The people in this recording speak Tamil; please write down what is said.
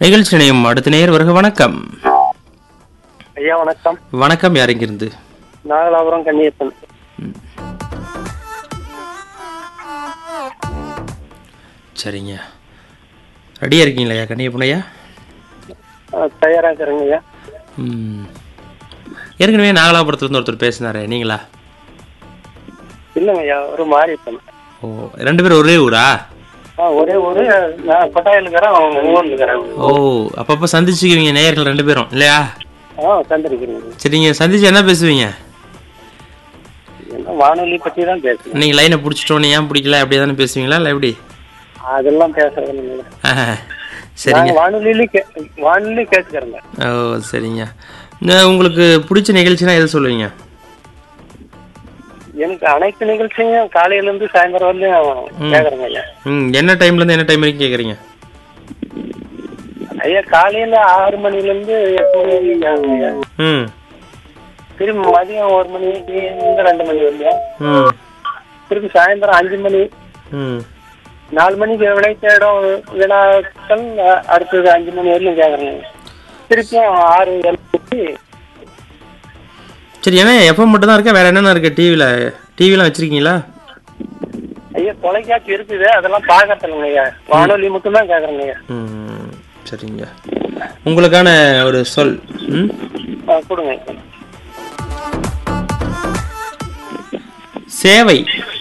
நிகழ்ச்சி நிலையம் அடுத்த நேர் வருக வணக்கம் ஐயா வணக்கம் வணக்கம் யார் இங்கிருந்து நாகலாபுரம் கன்னியப்பன் சரிங்க ரெடியாக இருக்கீங்களா ஐயா கன்னியப்பனையா தயாரா இருக்கிறேங்க ஐயா ம் ஏற்கனவே நாகலாபுரத்துலேருந்து ஒருத்தர் பேசினாரே நீங்களா இல்லைங்க ஐயா ஒரு மாரியப்பன் ஓ ரெண்டு பேரும் ஒரே ஊரா ஆ ஒரே ஒரு நான் கொட்டாயில் இருக்கிறேன் அவங்க ஊரில் இருக்கிறேன் ஓ அப்பப்போ சந்திச்சுக்குவீங்க நேயர்கள் ரெண்டு பேரும் இல்லையா ஆ சந்திருக்கிறீங்க சரி நீங்கள் சந்திச்சு என்ன பேசுவீங்க என்ன வானொலி பற்றி தான் பேசுறேன் நீங்கள் லைனை பிடிச்சிட்டோன்னு ஏன் பிடிக்கல அப்படியே தானே பேசுவீங்களா இல்லை எப்படி அதெல்லாம் பேசுறது இல்லைங்க ஆஹா, சரிங்க நாங்கள் வானொலியிலே கே வானொலி கேட்டுக்கிறேங்க ஓ சரிங்க இந்த உங்களுக்கு பிடிச்ச நிகழ்ச்சினா எது சொல்லுவீங்க எனக்கு அனைத்து நிகழ்ச்சியும் காலையிலேருந்து சாயந்தரம் வரலையும் கேட்குறேங்க ஐயா ம் என்ன டைம்லேருந்து என்ன டைம் வரைக்கும் கேட்குறீங்க ஐயா காலையில் ஆறு மணிலேருந்து எட்டு மணி வரைக்கும் கேட்குறேங்க ஐயா ம் திரும்பி மதியம் ஒரு மணிக்கு இருந்து ரெண்டு மணி வரலையும் ம் திருப்பி சாயந்தரம் அஞ்சு மணி ம் நாலு மணிக்கு விளை தேடும் வினாக்கள் அ- அடுத்தது அஞ்சு மணி வரையிலும் கேட்குறேங்க திருப்பியும் ஆறு ஏழு மணிக்கு சரி ஏன்னா எஃப்எம் மட்டும் தான் இருக்கா வேற என்னென்ன இருக்கு டிவியில் டிவிலாம் வச்சிருக்கீங்களா ஐயா தொலைக்காட்சி இருக்குது அதெல்லாம் பார்க்கறதில்லைங்க ஐயா வானொலி மட்டும்தான் கேட்குறேங்க ஐயா ம் சரிங்க உங்களுக்கான ஒரு சொல் ம் ஆ, கொடுங்க சேவை